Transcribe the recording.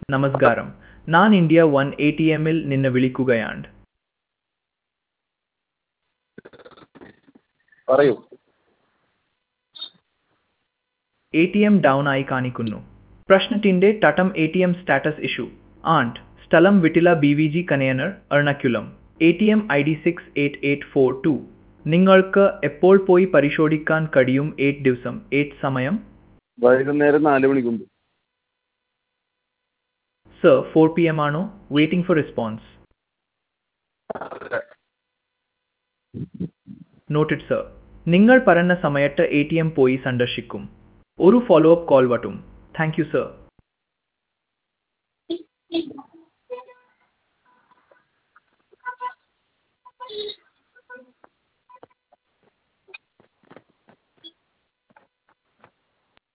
നമസ്കാരം ഞാൻ India one A T എമ്മിൽ നിന്ന് വിളിക്കുകയാണ് പറയൂ എ ടി എം ഡൗൺ ആയി കാണിക്കുന്നു പ്രശ്നത്തിന്റെ തട്ടം A T M status issue and സ്ഥലം വിട്ടില B V G Kanayannur Ernakulam A T M I D six eight eight four two നിങ്ങൾക്ക് എപ്പോൾ പോയി പരിശോധിക്കാൻ കഴിയും എയ്റ്റ് ദിവസം എയ്റ്റ് സമയം വൈകുന്നേരം നാല് മണിക്ക് മുമ്പ് സർ ഫോർ പി എം ആണോ waiting for response noted sir നിങ്ങൾ പറഞ്ഞ സമയത്ത് എ ടി എം പോയി സന്ദർശിക്കും ഒരു ഫോളോ അപ്പ് കോൾ വട്ടും താങ്ക് യു സർ